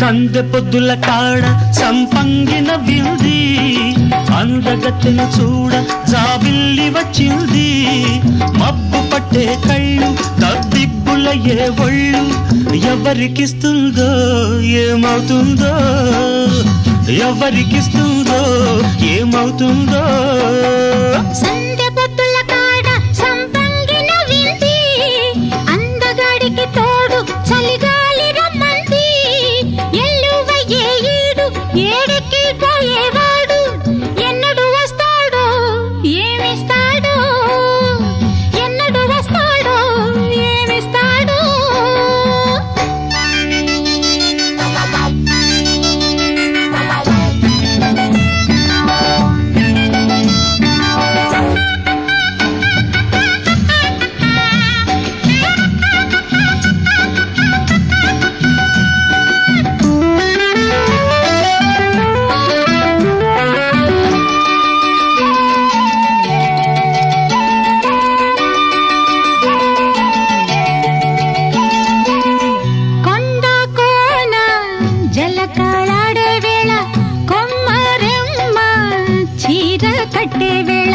సందె పొద్దుల కాడ సంపంగిన వింది అందగత్తెను చూడ జాబిల్లి వచ్చింది మబ్బు పట్టే కళ్ళు తబ్బిబ్బుల ఏ ఒళ్ళు ఎవరికిస్తుందో ఏమవుతుందో ఎవరికిస్తుందో ఏమవుతుందో సంధ్య పొద్దుల కాడ సంపంగిన వింది అందగాడికి తోడు చలిగాలి రమ్మంది ఎల్లువయ్యే ఈడు ఏడికి పోయేవాడు ఎన్నడు వస్తాడో ఏమిస్తాడో ఎన్నడు వస్తాడో ఏమిస్తాడో కొండ కోన జలకాలాడే వేళ కొమ్మరెమ్మ చీర కట్టే వేళ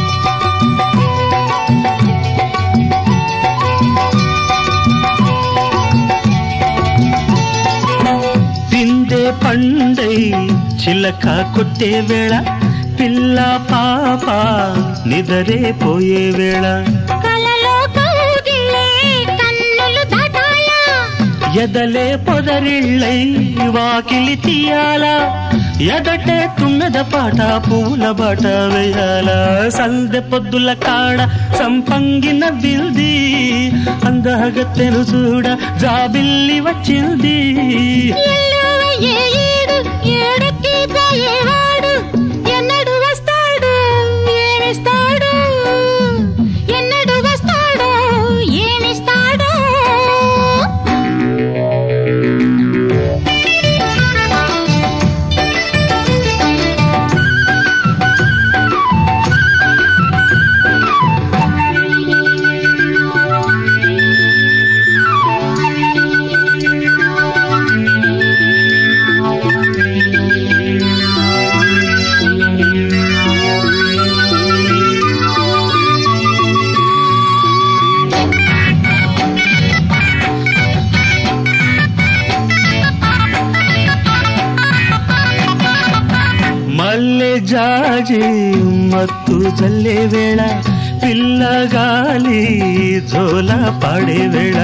పిందే పండై చిలక కొట్టే వేళ పిల్ల పాప నిదరే పోయే వేళ కలలో కౌగిలే కన్నులు దాటాల ఎదలే పొదరిళ్ళై వాకిలి తీయాలా ఎదటే తుమ్మెద పాట పూల బాట వేయాల సందె పొద్దుల కాడ సంపంగిన బిల్ది అందగత్తెను చూడ జాబిల్లి వచ్చింది ఎల్లువయ్యే ఈడు ఏడుకి పోయేవాడు ఎన్నడు వస్తాడు ఏమిస్తాడు ఎన్నడు వస్తాడో ఏమిస్తాడో మల్లె జాజి మత్తు జల్లే వేళ పిల్లగాలి జోల పాడే వేళ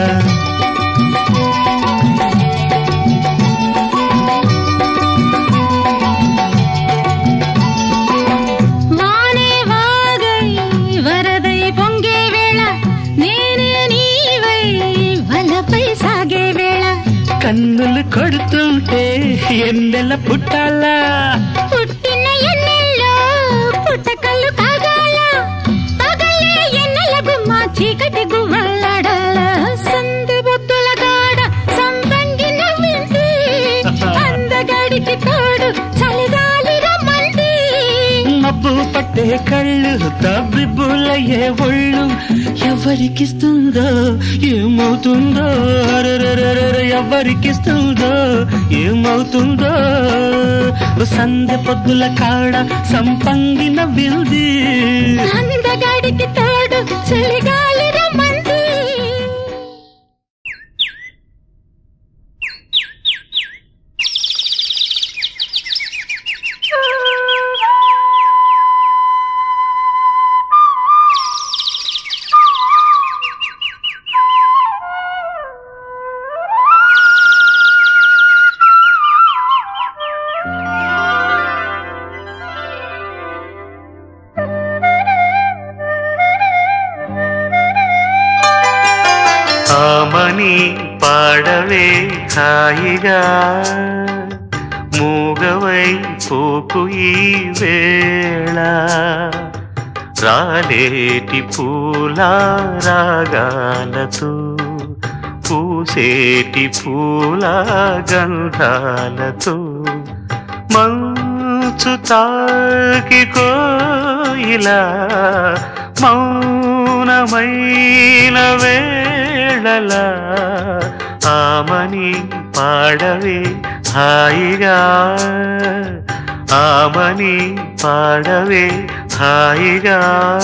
వానే వాగై వరదై పొంగే వేళ నేనే నీవై వలపై సాగే వేళ కన్నులు కొడుతుంటే ఎన్నెల పుట్టాలా పుట్టిన ఎన్నెల్లో పుట్టకల్లు కాగాల పగలే ఎన్నెల గుమ్మ చీకటి గువ్వలాడాల సంధి బొద్దుల గాడ సంపంగి నవ్వింది అందగాడికి తోడు చలిగాలి రమ్మంది మబ్బు పట్టే కళ్ళు తబ్బిబ్బులయ్యే ఒళ్ళు ఎవరికిస్తుందో ఏమవుతుందో అరెరెరెరె, ఎవరికిస్తుందో ఏమవుతుందో సంధ్య పొద్దుల కాడ సంపంగిన బిల్ది అందగాడికి తోడు చలిగాలి రమ్మంది ఆమని పాడవే హాయిగా మూగవై పోకు ఈ వేళ రాలేటి పూల రాగాలతో పూసేటి పూల గంధాలతో మంచు తాకి కోయిలా మౌనమైన వేళలా ఆమని పాడవే హాయిగా ఆమని పాడవే హాయిగా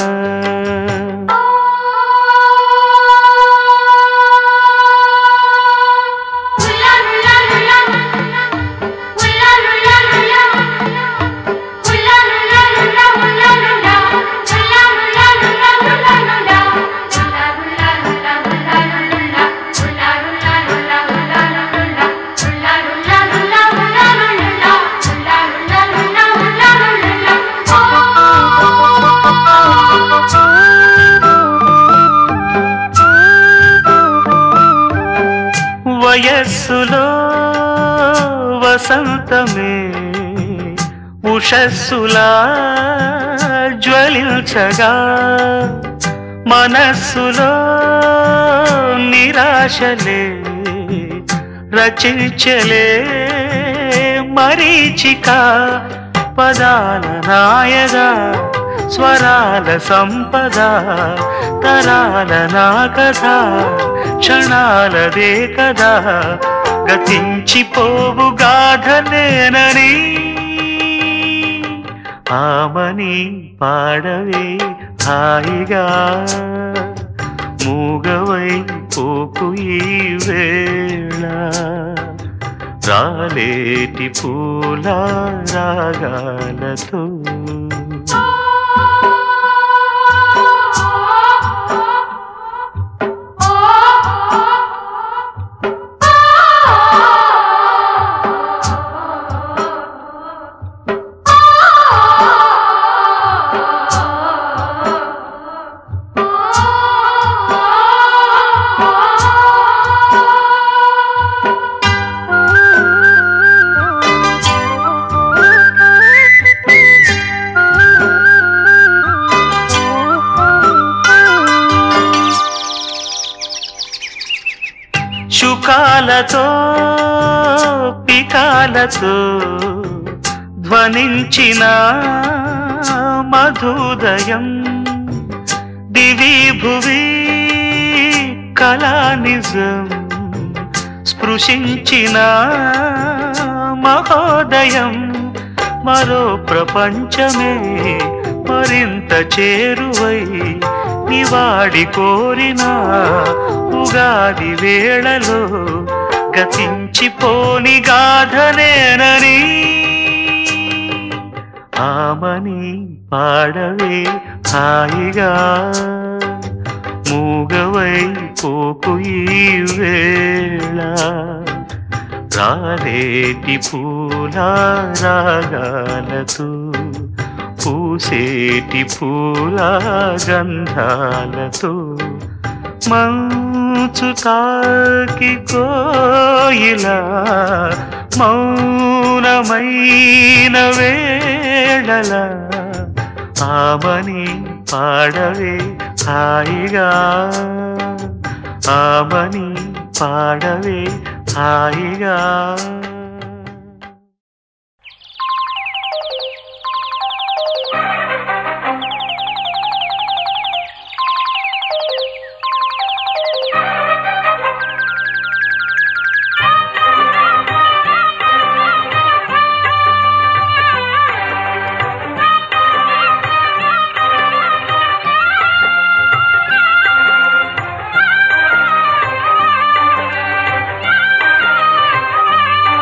వయస్సులో వసంతమే ఉషస్సులా జ్వలించగా మనస్సులో నిరాశలే రచించలే మరీచిక పదాల నాయగా స్వరాల సంపద తరాల నా కథ క్షణాలదే కదా గతించిపోవు గాథనేనని ఆమని పాడవే హాయిగా మూగవై పోకు ఈ వేళ రాలేటి పూల రాగాలతో శుకాలతో పికాలతో ధ్వనించిన మధుదయం దివి భువి కళానిజం స్పృశించిన మహోదయం మరో ప్రపంచమే మరింత చేరువై నివాడి కోరిన ఉగాది వేళలో గతించిపోని గాథనేనని ఆమని పాడవే హాయిగా మూగవై పోకు ఈ వేళ రాలేటి పూల రాగాలతో పూసేటి పూల గంధాలతో మంచు తాకి కోయిల మౌనమైన వేళల ఆమని పాడవే హాయిగా ఆమని పాడవే హాయిగా ఆ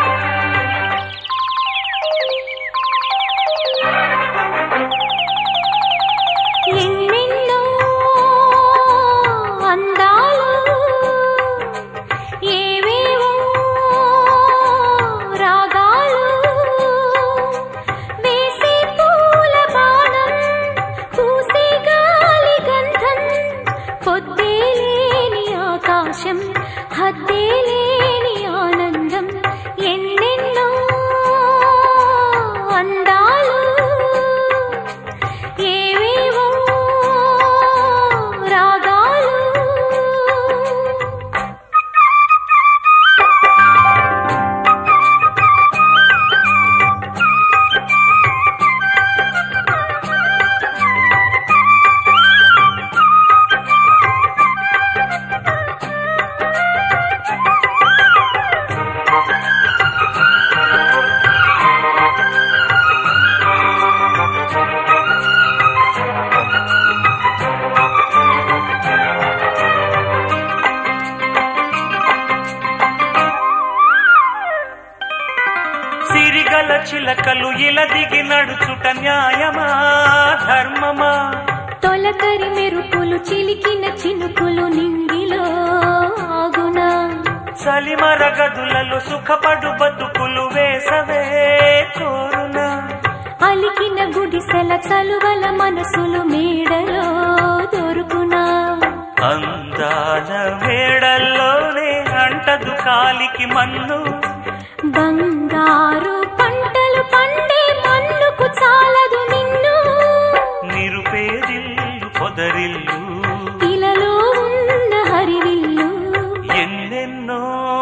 ఇలా దిగి నడుచుట న్యాయమా ధర్మమా తొలకరి మెరుపులు చిలికిన చినుకులు నింగిలో ఆగునా చలిమర గదులలో సుఖపడు బతుకులు వేసవే కోరునా అలికిన గుడిసెల చలువల మనసులు మేడలో దొరుకునా అందాల మేడల్లోనే అంటదు కాలికి మన్ను బంగారు పంటలు పండే మన్నుకు చాలదు నిన్ను నిరుపేదిల్లు పొదరిల్లు ఇలలో ఉన్న హరివిల్లు ఎన్నెన్నో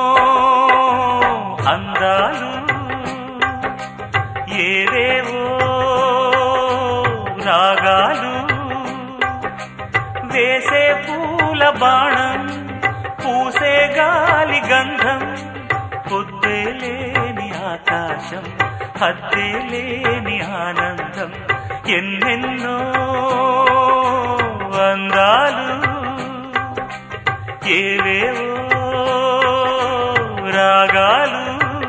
అందాలు ఏవేవో రాగాలు వేసే పూల బాణం పూసే గాలి గంధం పొద్దే లేని ఆకాశం హద్దే లేని ఆనందం ఎన్నెన్నో అందాలు ఏవేవో రాగాలు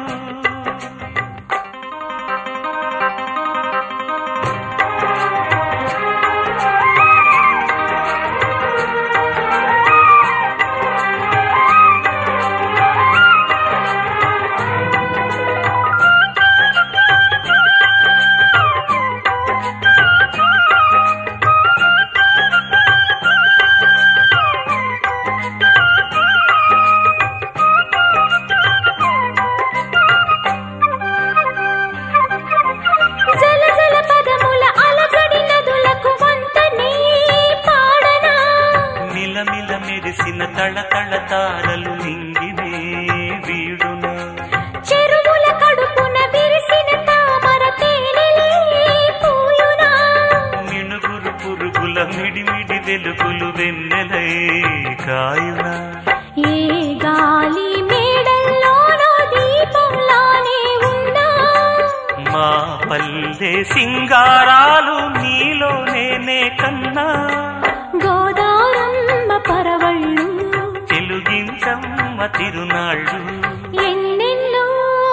జల జల పదముల అలజడి నదులకు వంతనే పాడనా మిలమిల మెరిసిన తళతళ తారలు నింగినే వీడున చెరువుల కడుపున విరిసిన తామర తేనెలే పూయునా మిణుగురు పురుగుల మిడిమిడి వెలుగులు వెన్నెలై కాయున ఏ గాలి మేడల్లోనో దీపంలానే ఉన్నా మా పల్లె సింగారాలు నీలో నేనే కన్నా గోదారమ్మ పరవళ్ళు తెలుగించమ్మ తిరునాళ్ళు ఎన్నెన్నో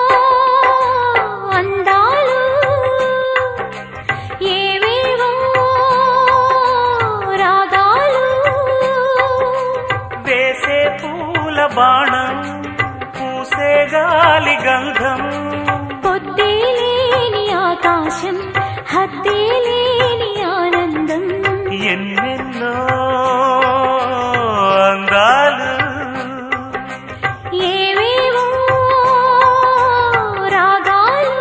అందాలు ఏవేవో రాగాలు వేసే పూల బాణం పూసే గాలి గంధం పొద్దే లేని ఆకాశం హద్దే లేని ఆనందం ఎన్నెన్నో అందాలు ఏవేవో రాగాలు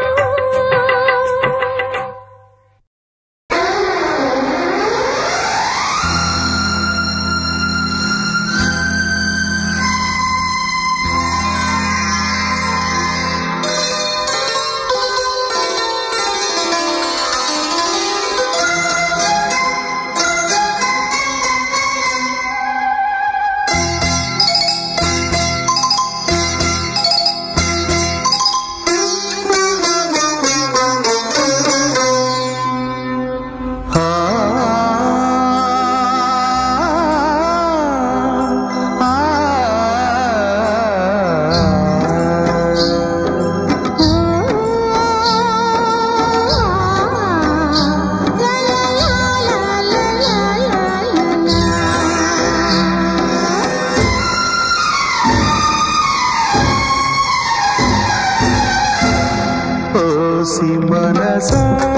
ఓసి మనస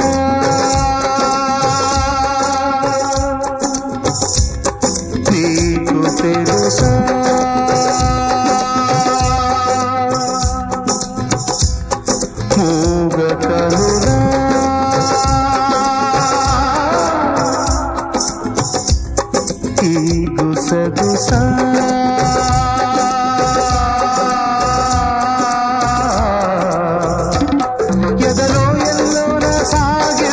నీకు తెలుసా మూగ కనులా ఈ గుసగుసా ఎదలో ఎల్లోన సాగే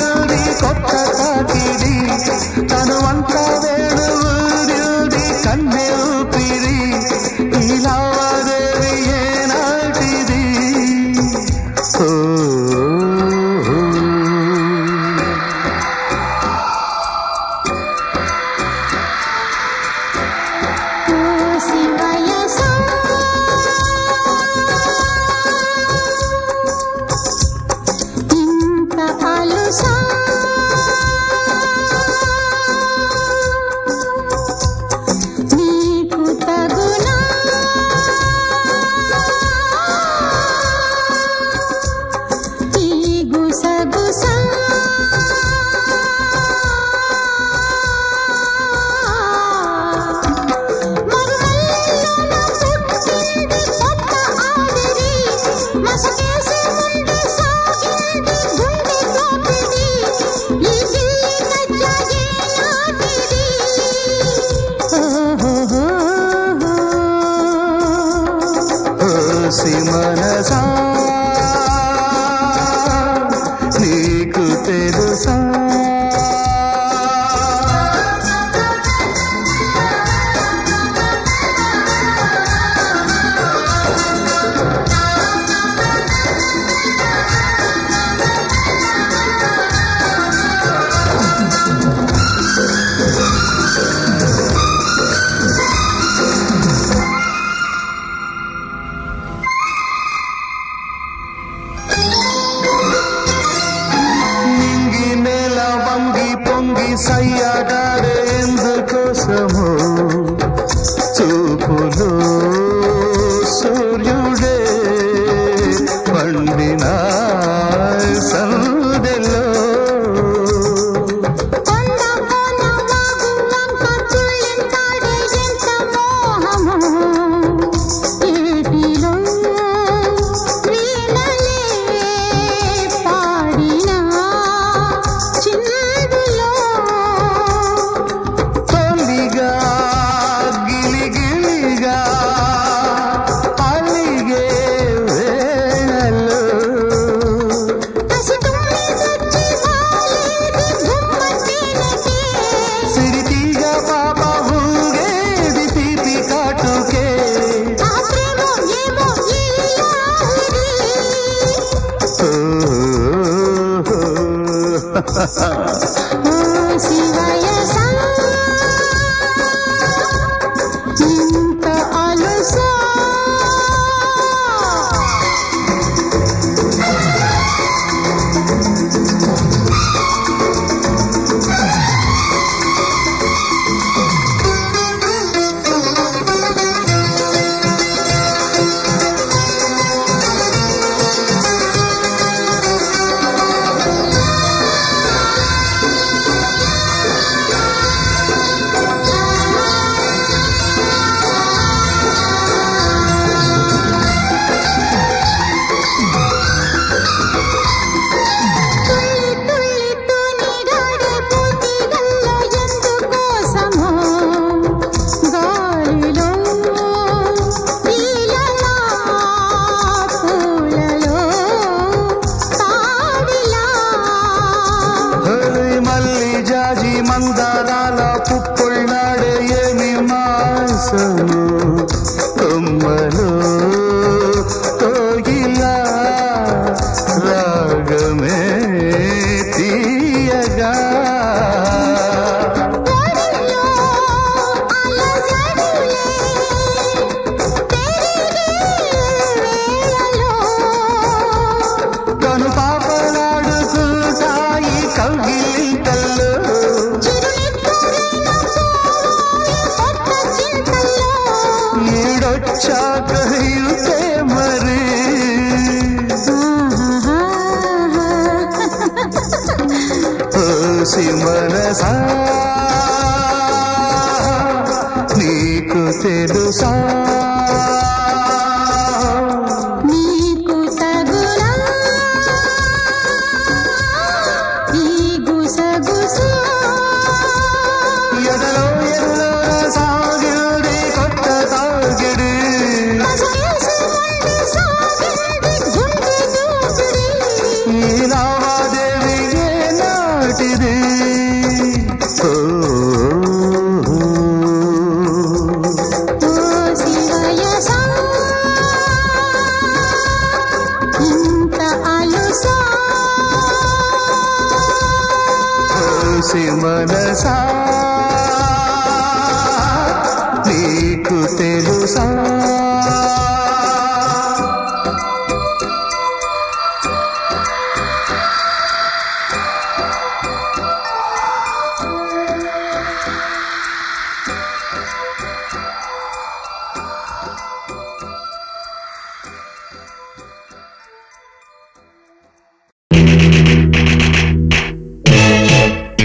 ఇంత అలుసా నీకు తగునా ఈ గుసగుసా ఓసి మనసా నీకు తెలుసా నింగి నేల వంగి పొంగి సయ్యాడాడే ఎందుకోసమో చూపులో సూర్యుడే పండిన సందెలో కొండ కోన వాగు వంక తుళ్ళింతాడే ఎంత మోహమో ఏటిలో వీణలే పాడిన చిందులో తొలిగా గిలిగిలిగా అలిగే వేళలో కసితుమ్మి తెచ్చి వాలేది గుమ్మటేనకే సిరితీగా పాప ఊగేది తీపి కాటుకే ఆ ప్రేమో ఏమో ఈ ఆవిరి ఓ శివయ సా ఇంత అలుసా తుళ్ళి తుళ్ళి తూనిగాడే పూతిగల్లో ఎందుకోసమో గాలిలో ఈలలా పూలలో తావిలా హరి మల్లి జాజి మందారాల పుప్పుళ్ళాడే ఏమి మాసము కొమ్మలో కోగిలా రాగమే తీయగా ఒడిలో అలజడులే వేళలో కను పాపలాడుకుంటాయి కౌగిలింతల్లో చిరునిప్పులైన కొత్త చింతల్లో ఈడొచ్చాక ఇదే మరి ఓసి మనసా నీకు తెలుసా నీకు తగులా ఈ గుసగుసా ఎదలో ఎల్లో సాగిడి కొత్త తాగిడి మసకేసి ఉండి సాగింది గుండె దూకుడి ఈ లావాదేవి ఏ నాటిది ఓ ఓ శివయ సా ఇంత అలుసా ఓసి మనసా నీకు తెలుసా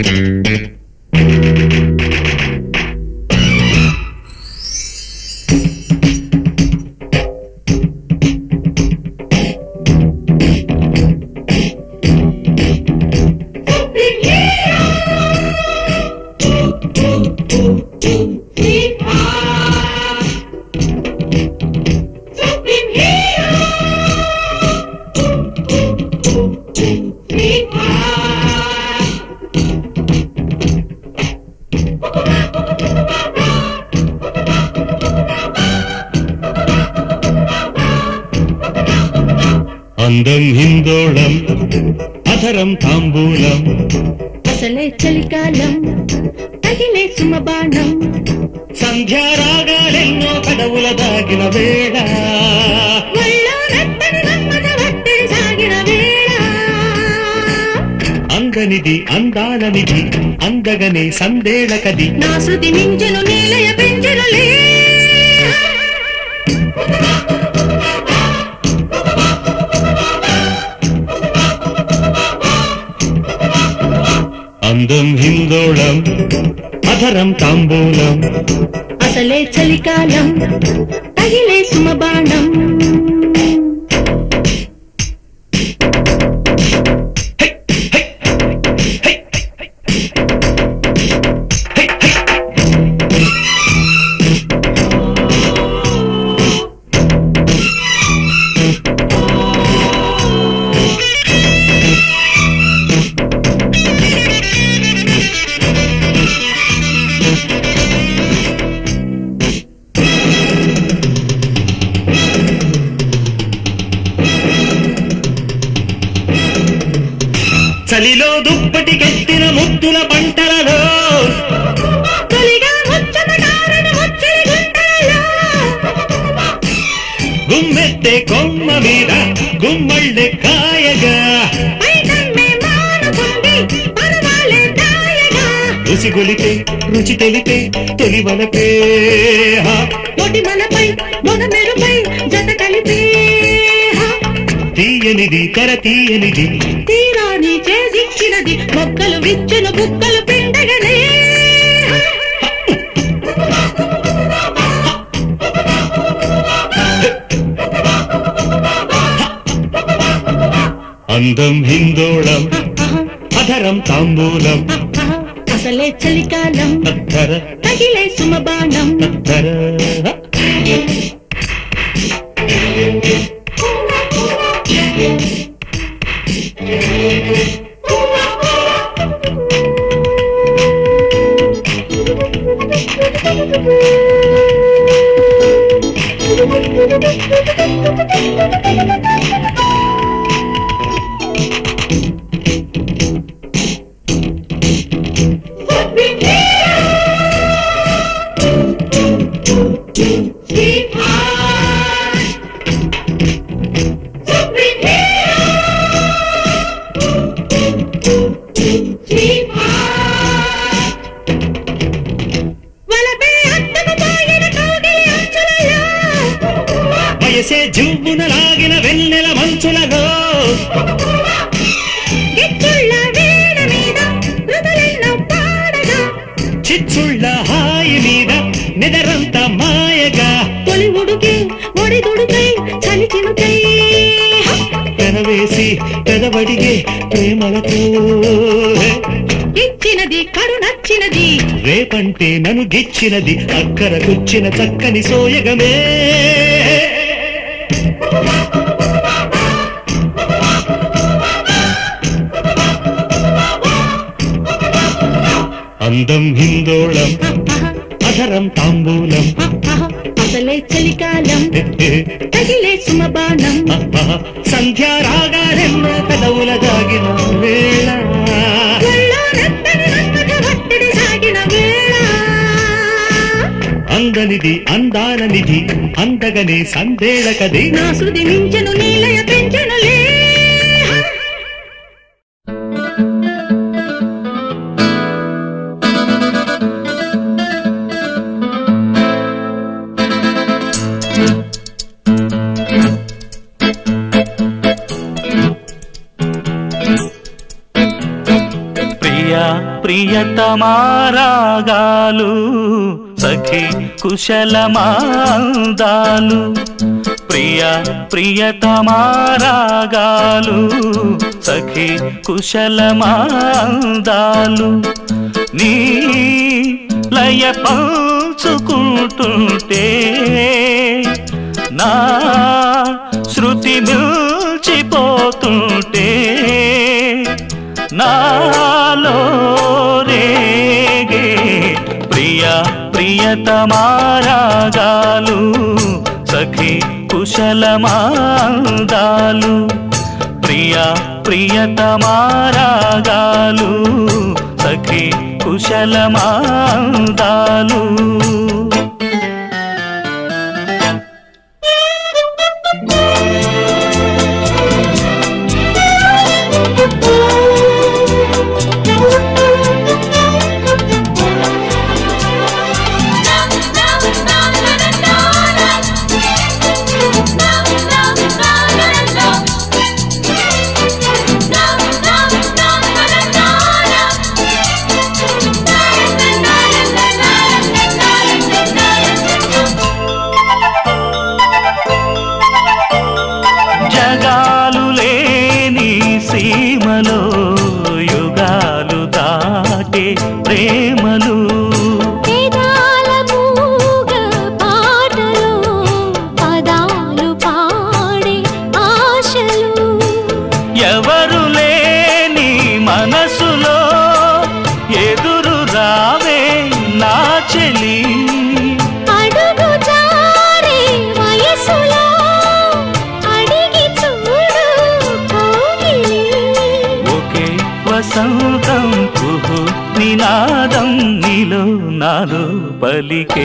అందం హిందోళం అధరం తాంబూలం అసలే చలికాలం తగిలే సుమబాణం సంధ్యారాగాలెన్నో కదవుల దాగిన వేళ ఒళ్ళో నత్తని నమ్మక ఒత్తిడి సాగిన వేళ అందనిది అందాలనిది అందగనే సందేళకది నా శృతి మించెను నీలయ పెంచెనులే అందం హిందోళం అధరం తాంబూలం అసలే చలికాలం తగిలే సుమబాణం చలిలో దుప్పటికెత్తిన ముద్దుల పంటలలో తొలిగా ముచ్చట కారణ ముచ్చడి గుండెలో గుమ్మెత్తే కొమ్మ మీద గుమ్మళ్ళె కాయగా పైకమ్మే మానుకుంది పరవాలే దాయగా రుచి గొలిపే రుచి తెలిపే తొలి వలపే హా. ఒటి మనపై మొన మెరుపై జత కలిపి తీయనిది తెర తీయనిది తీరాని చేసిచ్చినది మొక్కలు విచ్చెను బుక్కలు పిండగనే అందం హిందోళం అధరం తాంబూలం అసలే చలికాలం అద్ధర తగిలే సుమబాణం అద్ధర వలపే అద్దము పాగిన కౌగిలి అంచులలో వయసే జువ్వున లాగిన వెన్నెల మంచులలో గిచ్చుళ్ళ వీణ మీద రుదులెన్నో పాడగా చిచ్చుళ్ళ హాయి మీద నిదరంత మాయగా తొలి ఉడుకే ఒడి దుడుకై చలి చినుకై పెనవేసి పెదవడిగే ప్రేమలతో ఇచ్చినది కడు నచ్చినది రేపంటే నన్ను గిచ్చినది అక్కరకొచ్చిన చక్కని సోయగమే అందం హిందోళం అధరం తాంబూలం అసలే చలికాలం తగిలే సుమబాణం సంధ్యారాగాలెన్నో కదవుల దాగిన వేళ ఒళ్ళో నత్తని నమ్మక ఒత్తిడి సాగిన వేళ అందనిది అందాలనిది అందగనే సందేళకది నా శృతి మించెను నీలయ పెంచెనులే ప్రియ ప్రియా ప్రియతమారాగాలు సఖి కుశలమాందాలు ప్రియా ప్రియతమారాగాలు సఖి కుశలమాందాలు నీ లయ పంచుకుంటుంటే నా శృతి మిల్చిపోతుంటే నాలో రేగే ప్రియ ప్రియతమారాగాలు సఖి కుశలమాందాలు ప్రియ ప్రియతమారాగాలు సఖి కుశలమాందాలు జగాలు లేని సీమలో యుగాలు దాటే ప్రేమలు వేదాల మూగ పాటలో పదాలు పాడే ఆశలు ఎవరు లేని మనసులో ఎదురు రావే నా చెలి అడుగు జారే వయసులో అడిగి చూడు కోగిలి ఒకే వసంతం కుహు నినాదం నీలో నాలో పలికే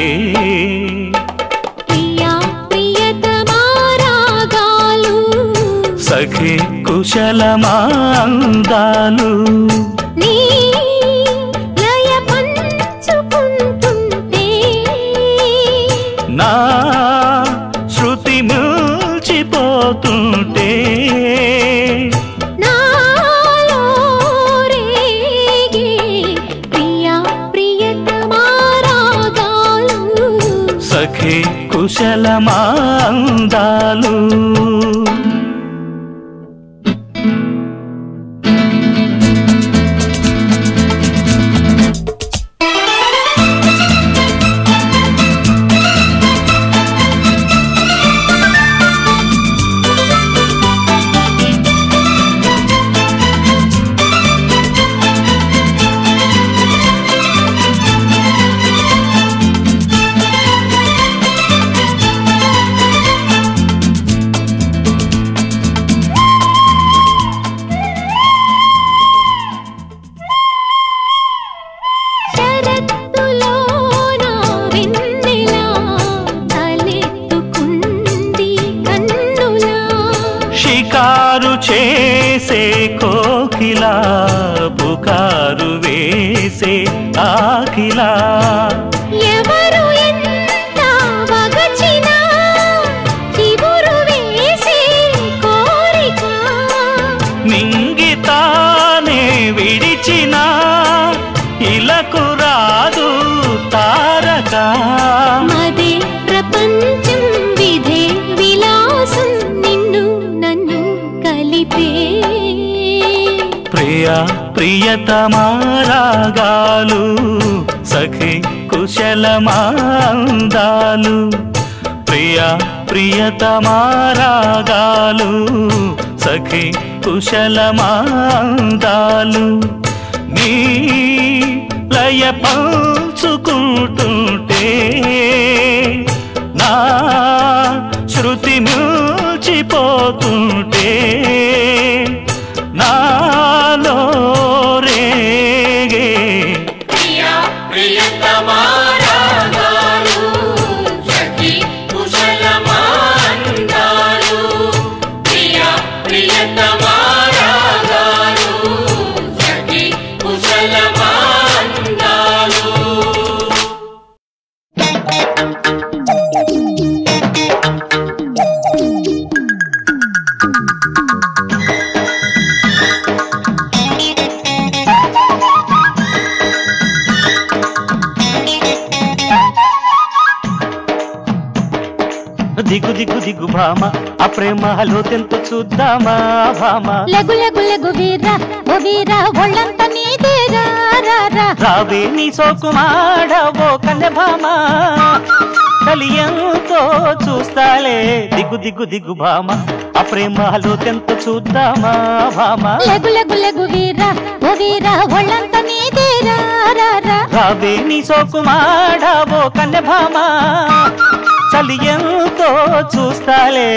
ప్రియా ప్రియతమారాగాలు సఖి కుశలమాందాలు నీ లయ పంచుకుంటుంటే నా శృతి మిల్చిపోతుంటే నాలో రేగే ప్రియా ప్రియతమారాగాలు సఖి కుశలమాందాలు శరత్తులోన వెన్నెలా తలెత్తుకుంది కన్నులా షికారు చేసే కోకిలా పుకారు వేసే ఆకిలా ఎవరు ఎంత వగచినా చిగురు వేసే కోరిక నింగితానే విడిచిన ఇలకు రాదు తారక మదే ప్రపంచం విధే విలాసం నిన్ను నన్ను కలిపే ప్రియ ప్రియతమారాగాలు సఖి కుశలమాందాలు ప్రియ ప్రియతమారాగాలు సఖి కుశలమాందాలు నీ లయ పంచుకుంటుంటే నా శృతి మిల్చిపోతుంటే నాలో రేగే ప్రియా భామ ఆ ప్రేమలో తెంత చూద్దామా భామ లెగు లెగు లెగు వీరా ఓ వీరా ఒళ్ళంత నీదేరా రా రా రావే నీ సోకుమాడ ఓ కన్నె భామ కలియంతో చూస్తాలే దిగు దిగు దిగు భామ ఆ ప్రేమలో తెంత చూద్దామా భామ లెగు లెగు లెగు వీరా ఓ వీరా ఒళ్ళంత నీదేరా రా రా రావే నీ సోకుమాడ ఓ కన్నె భామ చలియంతో చూస్తాలే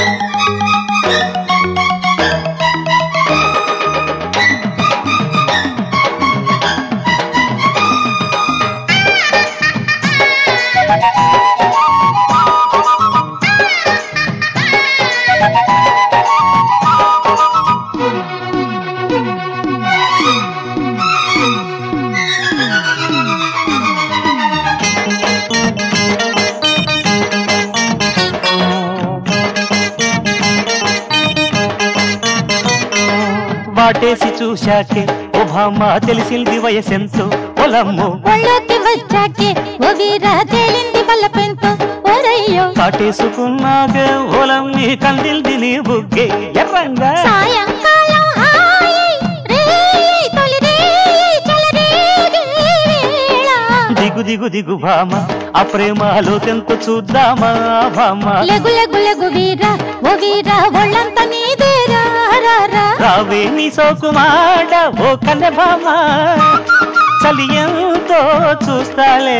వాటేసి చూశాకే ఓ భామ తెలిసింది వయసెంతో పొలమ్ము ఒళ్ళోకి వచ్చాకే ఓ వీరా తేలింది వల్ల పెంతో ఓరయ్యో కాటేసుకున్నాక ఓలమ్మి కందిల్ది నీ బుగ్గే ఎర్రంగా సాయంకాలం హాయి రేయి తొలి రేయి చెలరేగే వేళ దిగు దిగు దిగు భామ ఆ ప్రేమలో తెంత చూద్దామా భామ లెగు లెగు లెగు వీరా ఓ వీరా ఒళ్ళంత నీదేరా రా రా రావే నీ సోకుమాడ ఓ కన్నె భామ చలియంతో చూస్తాలే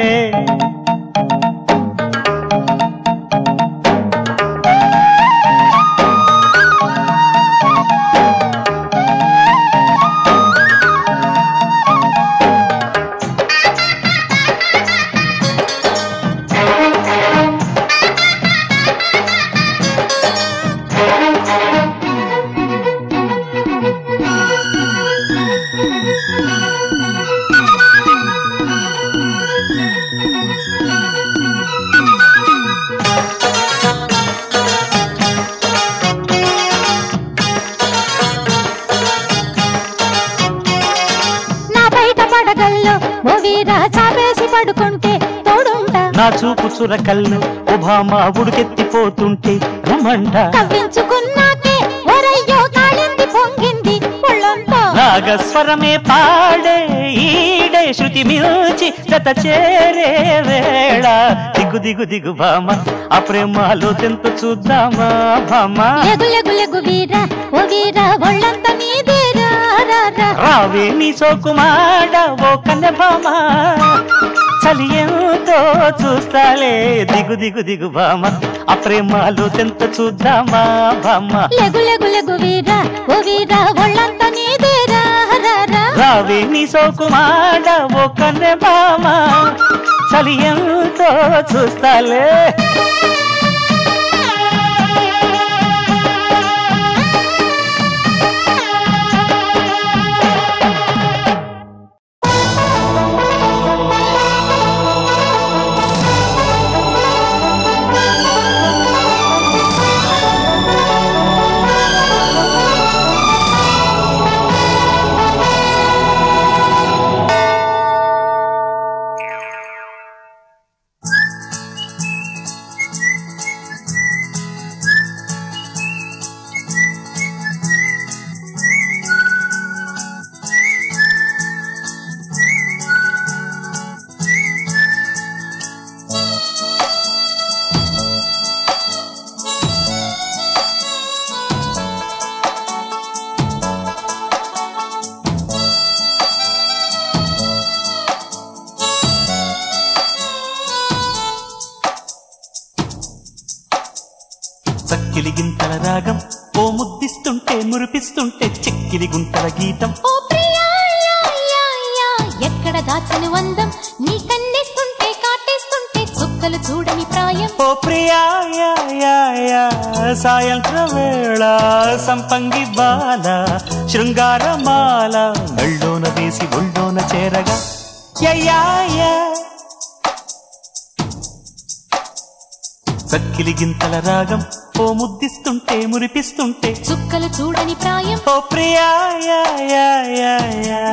నా బయట పడగల్లో ఓ వీరా చాపేసి పడుకుంటే తోడుంటా నా చూపు చురకల్లు ఓ భామ ఉడికెత్తిపోతుంటే రమంట కవ్వించుకున్నాకే ఒరయ్యో కాళింది పొంగింది ఒళ్ళంతా నాగస్వరమే పాడే ఈడే శృతి మిల్చి జత చేరే వేళ దిగు దిగు దిగు భామ ఆ ప్రేమలో తెంత చూద్దామా భామ లెగు లెగు లెగు వీరా ఓ వీరా ఒళ్ళంత నీదేరా రా రా రావే నీ సోకుమాడ ఓ కన్నె భామ చలి ఎంతో చూస్తాలే దిగు దిగు దిగు భామ ఆ ప్రేమలో తెంత చూద్దామా భామ లెగు లెగు లెగు వీరా ఓ వీరా ఒళ్ళంత నీదేరా రా రా రావే నీ సోకుమాడ ఓ కన్నె భామ చలి ఎంతో చూస్తాలే చక్కిలి గింతల రాగం ఓ ముద్దిస్తుంటే మురిపిస్తుంటే చెక్కిలి గుంతల గీతం ఓ ప్రియా యా, యా, యా, ఎక్కడ దాచని వందం నీ కన్నేస్తుంటే కాటేస్తుంటే చుక్కలు చూడని ప్రాయం ఓ ప్రియా యా, యా, యా, సాయంత్ర వేళ సంపంగి బాల శృంగారమాల మెళ్ళోన వేసి ఒళ్ళోన చేరగా యా, యా. చక్కిలి గింతల రాగం ఓ ముద్దిస్తుంటే మురిపిస్తుంటే చుక్కలు చూడని ప్రాయం ఓ ప్రియా యా, యా, యా, యా.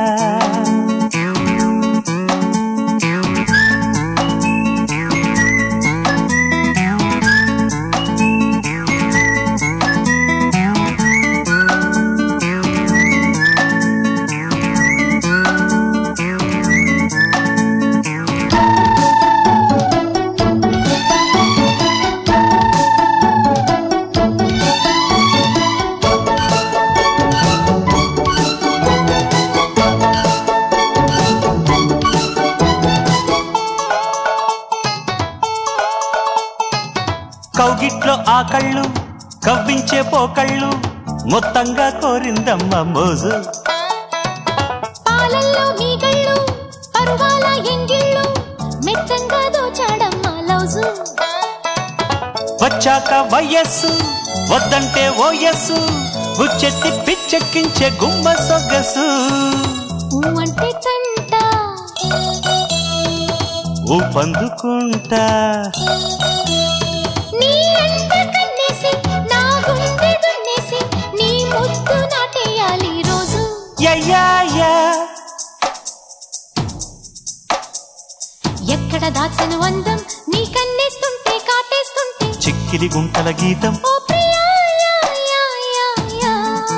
కళ్ళు కవ్వించే పోకళ్ళు మొత్తంగా కోరిందమ్మ మోజు పాలల్లో మీగళ్ళు పరువాల ఎంగిళ్ళు మెత్తంగా దోచాడమ్మ లౌజు వచ్చాక వయస్సు వద్దంటే ఓయస్సు గుచ్చెత్తి పిచ్చెక్కించే గుమ్మ సొగసు ఊ అంటే తంట ఊపందుకుంటా నీ అంట కన్నేసి నా గుండె దున్నేసి నీ ముద్దు నాటేయాలి రోజు యయ్యాయా ఎక్కడ దాచను అందం నీ కన్నేస్తుంటే కాటేస్తుంటే చిక్కిలి గుంటల గీతం ఓ ప్రియా యా, యా, యా, యా.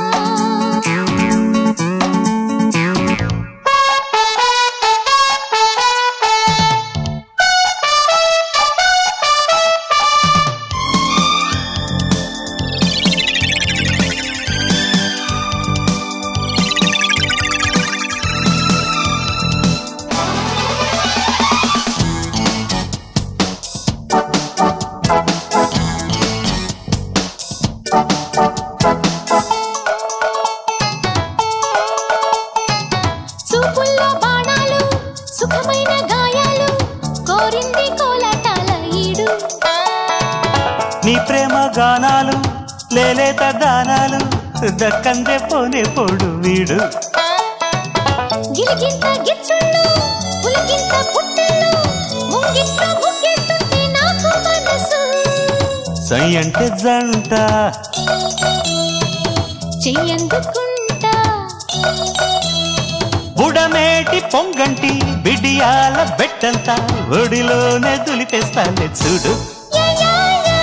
చూపుల్లో బాణాలు సుఖమైన గాయాలు కోరింది కోలాటాల ఈడు నీ ప్రేమ గానాలు లేలేత దానాలు దక్కందే పోనే పోడు వీడు గిలిగింత గిచ్చుళ్ళు పులకింత పుట్టళ్ళు ముంగిట్ట ముగ్గెట్టుంటే నాకు మనసు సై అంటే జంట చెయ్యందుకుంటా బుడమేటి పొంగంటి బిడియాల బెట్టంత ఒడిలోనే దులిపేస్తాలే చూడు యా, యా, యా.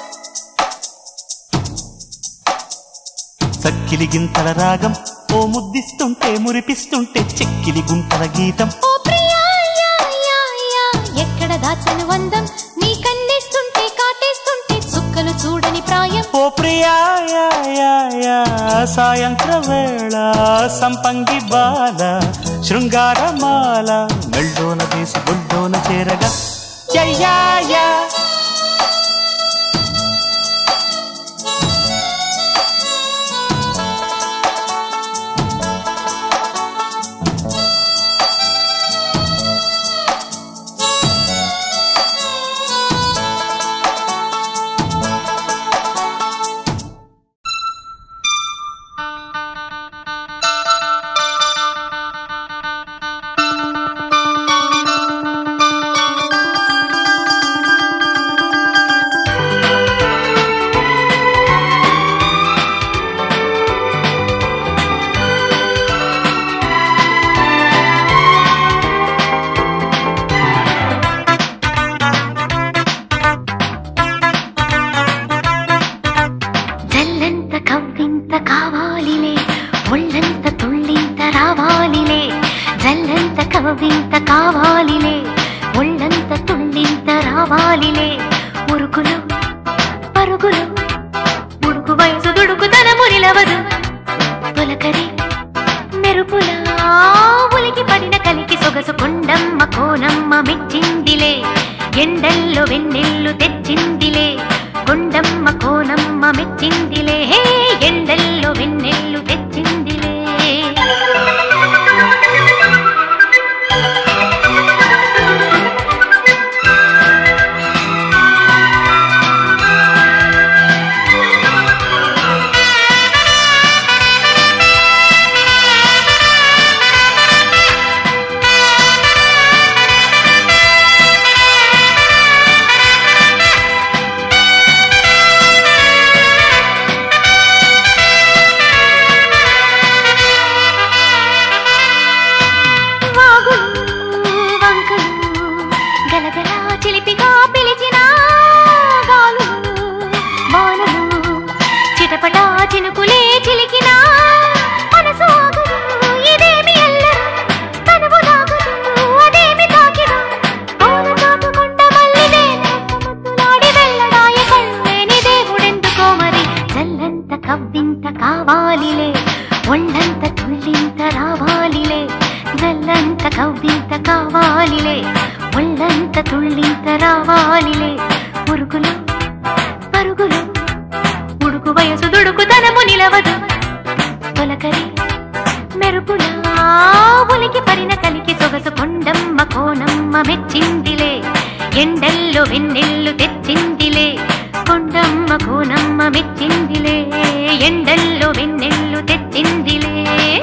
సక్కిలి గింతల రాగం ఓ ముద్దిస్తుంటే మురిపిస్తుంటే చెక్కిలి గుంటల గీతం ఓ ప్రియా యా, యా, యా. ఎక్కడ దాచను వందం నీ కన్నేస్తుంటే కాటేస్తుంటే చుక్కలు చూడని ప్రాయం ఓ ప్రియా యా, యా, యా, సాయంత్ర వేళ సంపంగి బాల శృంగారమాల మెళ్ళోన వేసి బొడ్డోన చేరగా యయ్యా, యా. జల్లంత కవ్వింత కావాలిలే ఒళ్ళంత తుళ్ళింత రావాలిలే జల్లంత కవ్వింత కావాలిలే ఒళ్ళంత తుళ్ళింత రావాలిలే ఉరుకులు పరుగులు ఉడుకు వయసు దుడుకు తనము నిలవదు తొలకరి మెరుపులా ఉలికి పడిన కలికి సొగసు కొండమ్మ కోనమ్మ మెచ్చిందిలే ఎండల్లో వెన్నెల్లు తెచ్చిందిలే కొండమ్మ కోనమ్మ మెచ్చిందిలే హే ఎండల్లో వెన్నెల్లు తెచ్చిందిలే వాగులు వంకలు గలగల చిలిపిగా పిలిచిన గాలులు వానలు చిటపట చినుకులే చిలికిన మనసు ఆగదు ఇదేమి ఎల్లరు తనువు నాగదు అదేమి తాకిన పౌన చాటుకుంట మల్లిదే ముద్దులాడి వెళ్ళడాయ కళ్ళేని దేవుడెందుకో మరి జల్లంత కవ్వింత కావాలిలే ఒళ్ళంత తుళ్ళింత రావాలిలే జల్లంత కవ్వింత కావాలిలే ఒళ్ళంత తుళ్ళింత రావాలిలే పురుగులు పరుగులు వయసు దుడుకుతనము నిలవదు తొలకరి మెరుపులా ఉలికి పరిన కలికి సొగసు కొండమ్మ కోనమ్మ మెచ్చిందిలే ఎండల్లో వెన్నెల్లు తెచ్చిందిలే కొండమ్మ కోనమ్మ మెచ్చిందిలే ఎండల్లో వెన్నెల్లు తెచ్చిందిలే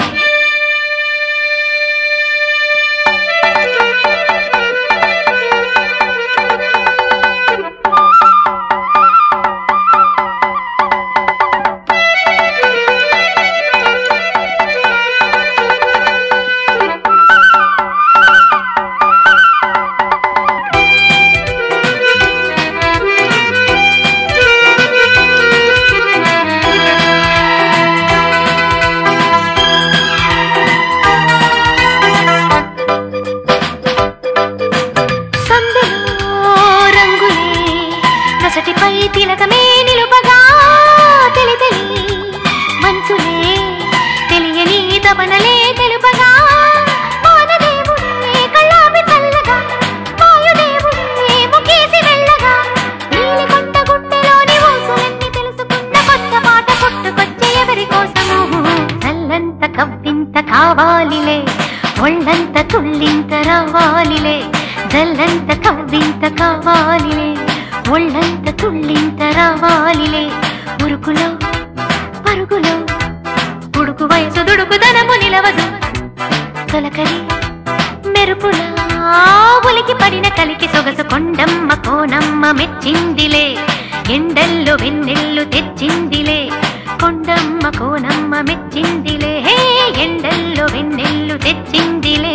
సందులో రంగులే నొసటిపై తిలకమే నిలుపగా తెలి తెలి మంచులే తెలియని తపనలే తెలుపగా వానదేవుడే కళ్ళాపి చల్లగా వాయుదేవుడే ముఖేసి వెళ్ళగా నీలి కొండ గుట్టెలోని ఊసులన్నీ తెలుసుకున్న కొత్త పాట పుట్టుకొచ్చే ఎవరి కోసము చల్లంత కవ్వింత కావాలిలే ఒళ్ళంత తుళ్ళింత రావాలిలే జల్లంత కవ్వింత కావాలిలే ఒళ్ళంత తుళ్ళింత రావాలిలే ఉరుకులో పరుగులో ఉడుకు వయసు దుడుకుదనము నిలవదు తొలకరి మెరుపులా ఉలికి పడిన కలికి సొగసు కొండమ్మ కోనమ్మ మెచ్చిందిలే ఎండల్లో వెన్నెల్లు తెచ్చిందిలే కొండమ్మ కోనమ్మ మెచ్చిందిలే హే ఎండల్లో వెన్నెల్లు తెచ్చిందిలే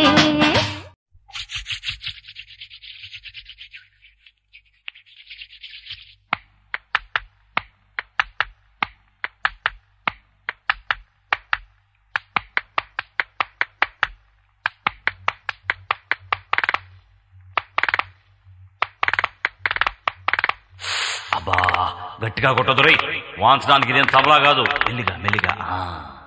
అబ్బా గట్టిగా కొట్టదురై వాంచడానికి ఇదేం తబలా కాదు మెల్లిగా మెల్లిగా ఆ.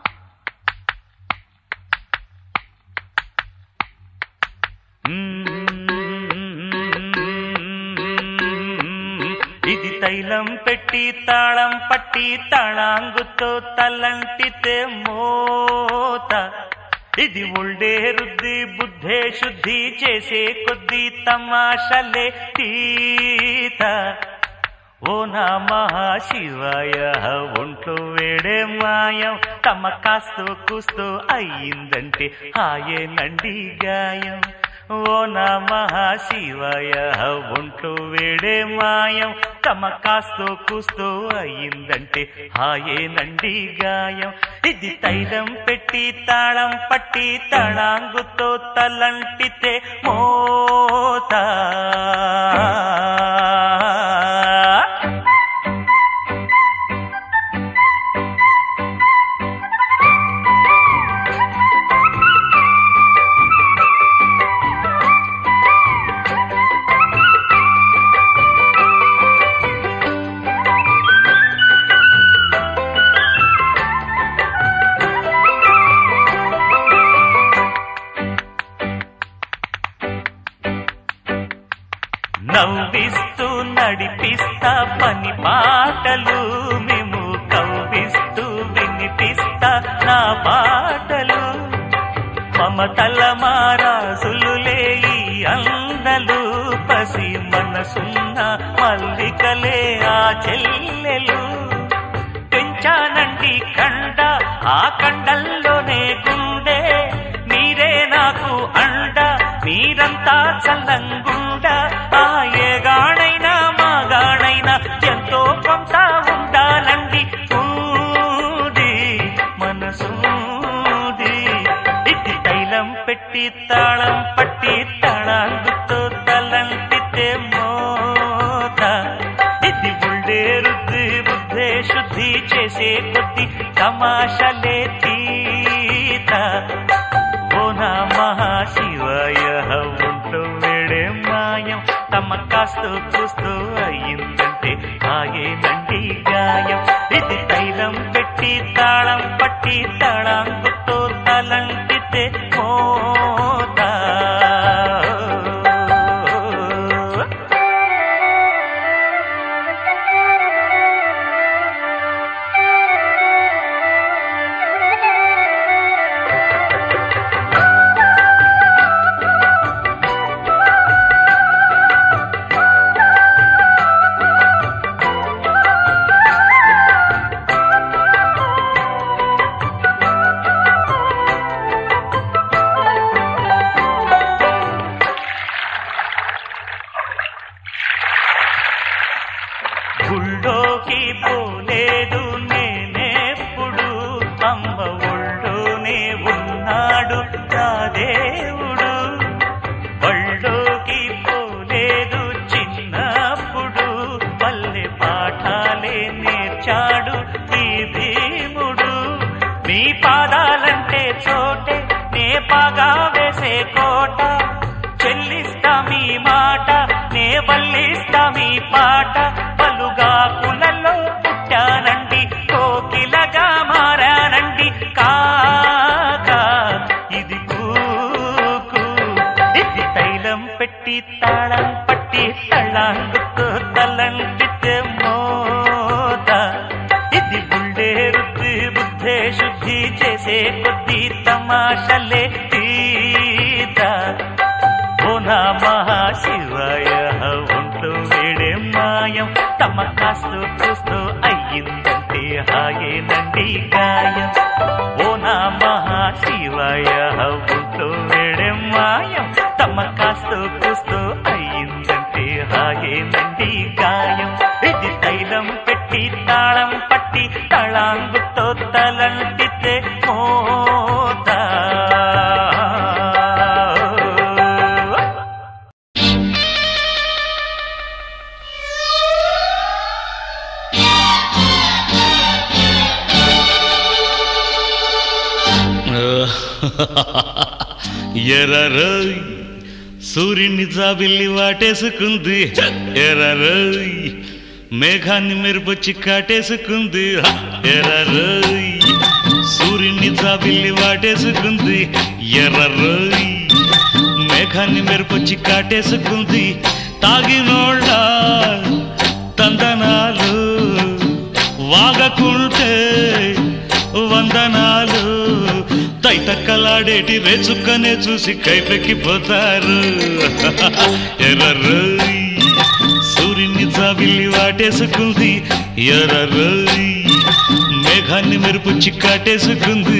ఇది తైలం పెట్టి తాళం పట్టి తాళాంగుతో తలంటితే మోత ఇది ఉల్డే రుద్ది బుద్ధే శుద్ధి చేసే కొద్ది తమాషలే తీత ఓ నమః శివాయ ఒంట్లో వేడే మాయం తమ కాస్తో కూస్తో అయ్యిందంటే హాయేనండి గాయం ఓ నమః శివాయ ఒంట్లో వేడే మాయం తమ కాస్తో కూస్తో అయ్యిందంటే హాయేనండి గాయం ఇది తైలం పెట్టి తాళం పట్టి తళాంగుతో తలంటితే మోత నవ్విస్తూ నడిపిస్తా పని పాటలు మేము కవ్విస్తూ వినిపిస్తా నా పాటలు మమతల మారాసులులే ఈ అందలు పసి మనసున్న మల్లికలే ఆ చెల్లెలు పెంచానండి కండ ఆ కండల్లోనే గుండె మీరే నాకు అండ మీరంతా చల్లంగుండ ఆ ఏగాడైనా మాగాడైనా ఎంతో కొంత ఉండాలండి ఊది మనసూది ఇట్టి తైలం పెట్టి తాళం పట్టి తాళాంగుతో తలంటితే మోత ఇది బుల్డే రుద్ది బుద్ధే శుద్ధి చేసే కొద్ది తమాషలే తీత ఓ నమః శివాయ ఒంట్లో వేడే మాయం తమ కాస్తూ చూస్తూ అయ్యిందంటే ఆయేనండి గాయం ఇది తైలం పెట్టి తాళం పట్టి తాళంగుతో తలంటితే మోత ఆ దేవుడు బళ్ళోకి పోలేదు చిన్నప్పుడు పల్లె పాఠాలే నేర్చాడు ఈ భీముడు నీ పాదాలంటే చోటే నే పగా వేసే కోట చెల్లిస్తా మీ మాట నే వల్లిస్తా మీ పాట పలుగా కులలో పుట్టానండి కోకిలగా మారానండి కాకా ఇది కూకు ఇది తైలం పెట్టి తాళం పట్టి తళ్ళాంగుతో తలంటితే మోత ఇది గుండె రుద్ది బుద్ధే శుద్ధి చేసే కొద్ది తమాషలే తీత ఓ నమః శివాయ ఒంట్లో వేడే మాయం తమ కాస్తూ చూస్తూ అయ్యిందంటే హాయేనండి గాయం ఓ నమః శివాయ ఒంట్లో వేడే మాయం తమ కాస్తూ చూస్తూ అయ్యిందంటే హాయేనండి గాయం ఇది తైలం పెట్టి తాళం పట్టి తళాంగుతో తలంటితే మోతా ఎర్రరోయ్ సూర్యుని జాబిల్లి వాటేసుకుంది ఎర్రరోయ్ మేఘాన్ని మెరుపొచ్చి కాటేసుకుంది ఎర్రరోయ్ సూర్యుని జాబిల్లి వాటేసుకుంది ఎర్రరోయ్ మేఘాన్ని మెరుపొచ్చి కాటేసుకుంది తాగినోళ్ళ తందనాలు వాగకుంటే వందనాలు తైతక్కలాడేటి రేచుక్కనే చూసి కైపెక్కిపోతారు ఎర్రరోయ్ సూర్యుని జాబిల్లి వాటేసుకుంది ఎర్రరోయ్ మేఘాన్ని మెరుపు చిక్కాటేసుకుంది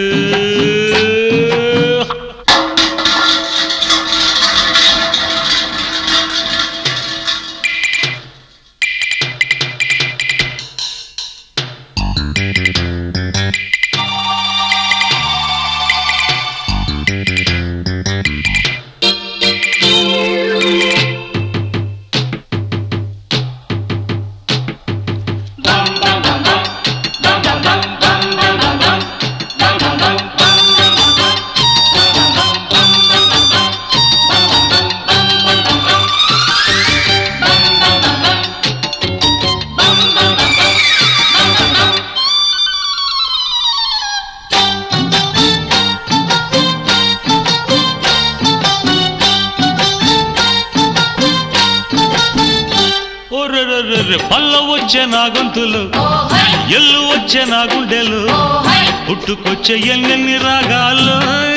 ఒర్రెర్రెర్రె పల్ల వచ్చే నా గొంతులు ఎల్లు వచ్చే నా గుండెలు పుట్టుకొచ్చే ఎన్నెన్ని రాగాలు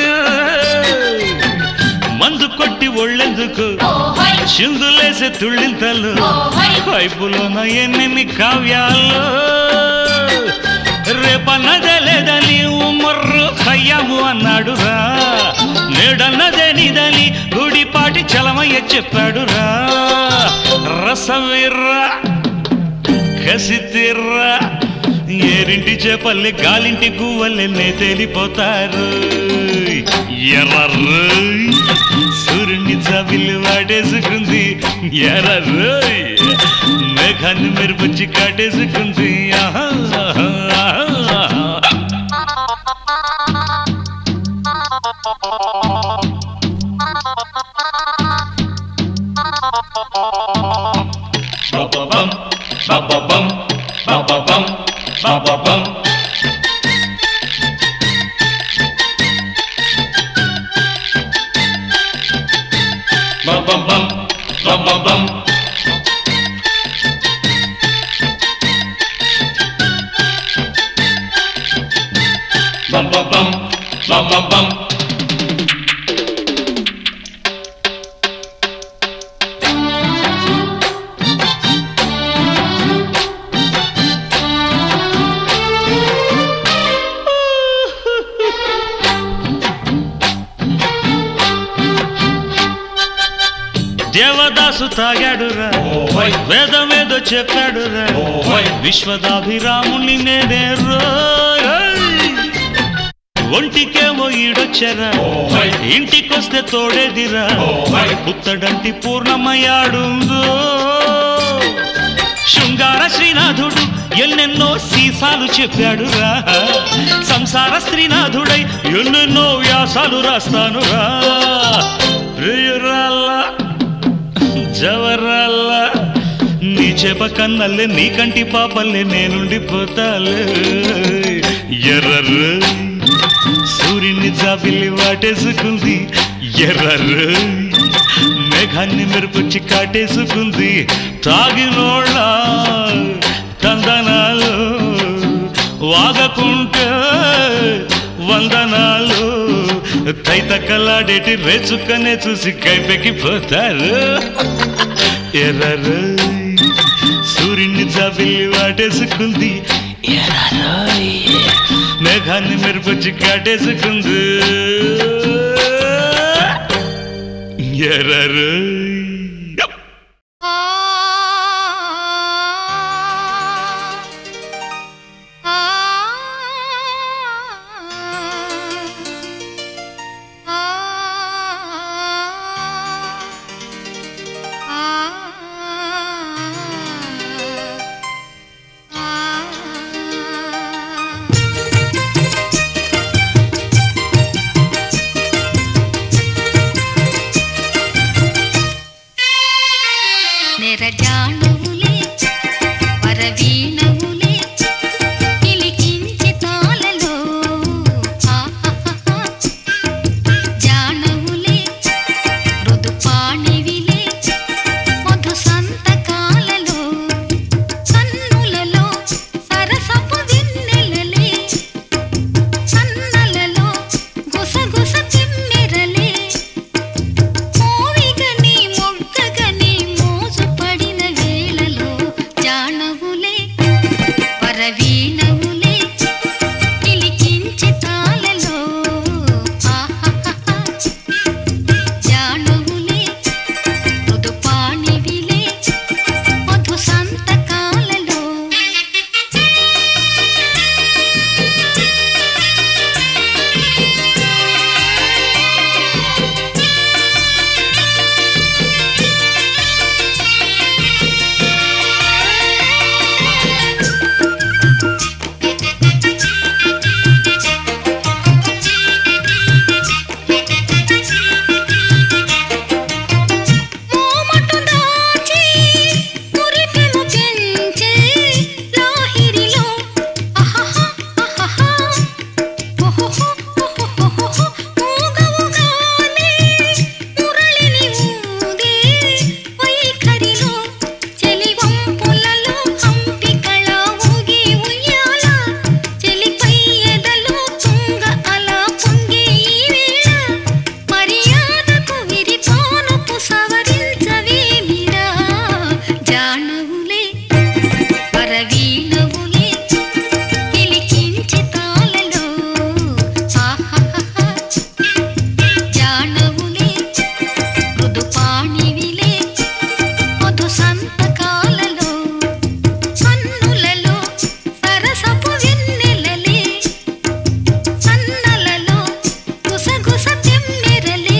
మందు కొట్టి ఒళ్ళెందుకు చిందులేసే తుళ్ళింతలు పైపులోన ఎన్నెన్ని కావ్యాలు రేపన్నదే లేదని ఉమ్మర్రు ఖయ్యాము అన్నాడురా నేడన్నదే నిదని గుడిపాటి చలమయ్య చెప్పాడురా రసవిర్రా కసితిర్రా ఏరింటి చేపల్లి గాలింటి గువ్వల్లెన్నే తేలిపోతారు ఎర్రర్రు సూర్యుని చవిల్లు వాటేసుకుంది ఎర్రర్రు మేఘాన్ని మెరుపుచ్చి కాటేసుకుంది ఆహా, ఆహా, ఆహా. Ba-ba-bum, ba-ba-bum, ba-ba-bum, ba-ba-bum. Ba-ba-bum, ba-ba-bum. Ba-ba-bum, ba-ba-bum. Devadasu తాగాడురా వేదమేదో చెప్పాడురా విశ్వదాభిరాముని నేనే రోయ్. ఒంటికేమో ఈడొచ్చరా ఇంటికొస్తే తోడేదిరా పుత్తడంటి పూర్ణమయ్యాడుందో శృంగార శ్రీనాథుడు ఎన్నెన్నో సీసాలు చెప్పాడు రా సంసార శ్రీనాథుడై ఎన్నెన్నో వ్యాసాలు రాస్తాను రా ప్రియురాల్లా జవరాల్లా నీ చెప కన్నల్లే నీ కంటి పాపల్లే నేనుండిపోతాలే ఎర్రర్రు సూర్యుని జాబిల్లి వాటేసుకుంది ఎర్రర్రు మేఘాన్ని మెరుపుచ్చి కాటేసుకుంది తాగినోళ్ళ తందనాలు వాగకుంటే వందనాలు తైతక్కలాడేటి రేచుక్కనే చూసి కైపెక్కిపోతారు ఎర్రరు సూర్యుని జాబిల్లి వాటేసుకుంది ఎర్రరోయ్. మేఘాన్ని మెరుపుచ్చి కాటేసుకుంది ఎర్రరు ఆ ఆ నెరజాణువులే పరవీణవులే కిలికించి తాళలో ఆహాహా. జాణవులే మృదుపాణివిలే మధు సంతకాలలో కన్నులలో సరసపు వెన్నెలలే సన్నలలో గుసగుస తిమ్మెరలే మోవిగని మొగ్గగని మోజు పడిన వేళలో జాణవులే పరవీణవులే కిలికించి తాళలో ఆహాహా జాణవులే మృదుపాణివిలే మధు సంతకాలలో మోమటు దాచి మురిపెము పెంచే లాహిరిలో అహహా అహహా ఓహోహో ఓహోహో మూగవుగానే మురళిని ఊగే వైఖరిలో చెలివంపులలో హంపికళ ఊగి ఉయ్యాల చెలిపై ఎదలో తుంగ అలా పొంగే ఈ వేళ మర్యాదకు విరిపానుపు సవరించవేమిరా జానవులే పరవీణవులే కిలికించి తాళలో ఆహాహా జానవులే మృదుపాణివిలే మధు సంతకాలలో కన్నులలో సరసపు వెన్నెలలే సన్నలలో గుసగుస తెమ్మెరలే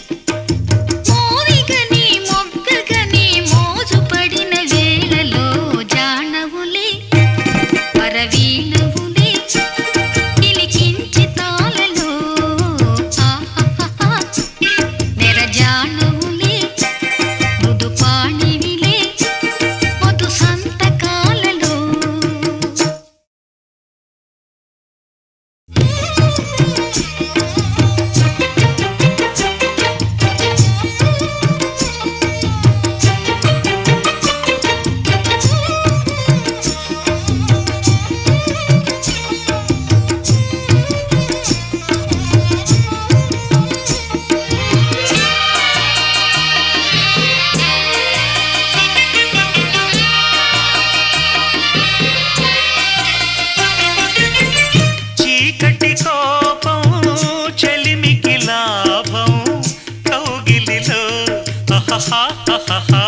మోవిగని మొగ్గగని మోజు పడిన వేళలో జానవులే పరవీణవులే కిలికించి తాళలో ఆహాహా నెరజానవులే మృదుపాణివిలే మధు సంతకాలలో చీకటి కోపం చెలిమికి లాభం కౌగిలిలో అహహహహహ.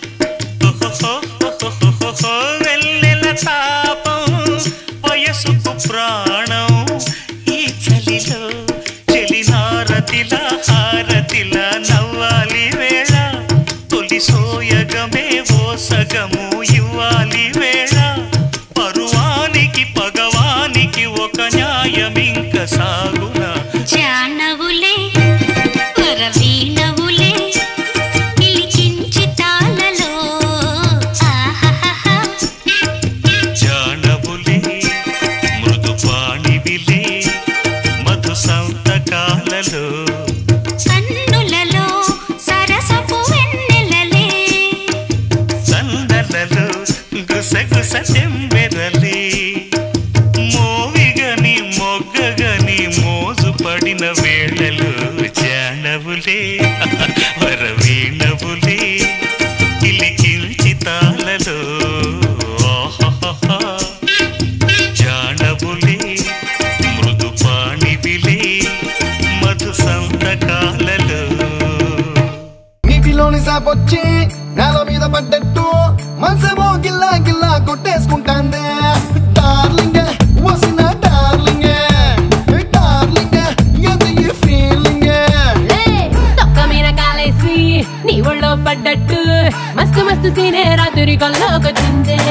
ఓహోహోహోహోహో. వెన్నెల తాపం వయసుకు ప్రాణం ఈ చలిలో హారతిలా నవ్వాలి వేళ తొలి సోయగమే ఓ సగము ఇవ్వాలి వేళ పరువానికి పగవానికి ఒక న్యాయమింక సాగునా జానవులే వరవీణవులే పిలిచించి తాళలో ఆహాహా జానవులే మృదు పాణివిలే మధు సంతకాలలో కన్నులలో సరసపు వెన్నెలలే సందలలో గుసగుస చెంబెరలే మోవిగని మొగ్గగని మోజు పడిన వేళలు జానవులే వరవీణవులే కిలికిల్చి తాళలో ఆహాహా. జానవులే మృదు పాణివిలే మధు సంతకాలలో నీటిలోని సాపొచ్చి నేల మీద పడ్డట్టు మనసేమో గిల్లా గిల్లా కొట్టేసుకుంటాందే డార్లింగ్ వసిన డార్లింగ్ డార్లింగ్ అది ఈ ఫీలింగ్ తొక్క మీద కాలేసి నీ ఒళ్ళో పడ్డట్టు మస్తు మస్తు సీనే రాత్రి కల్లోకొచ్చిందే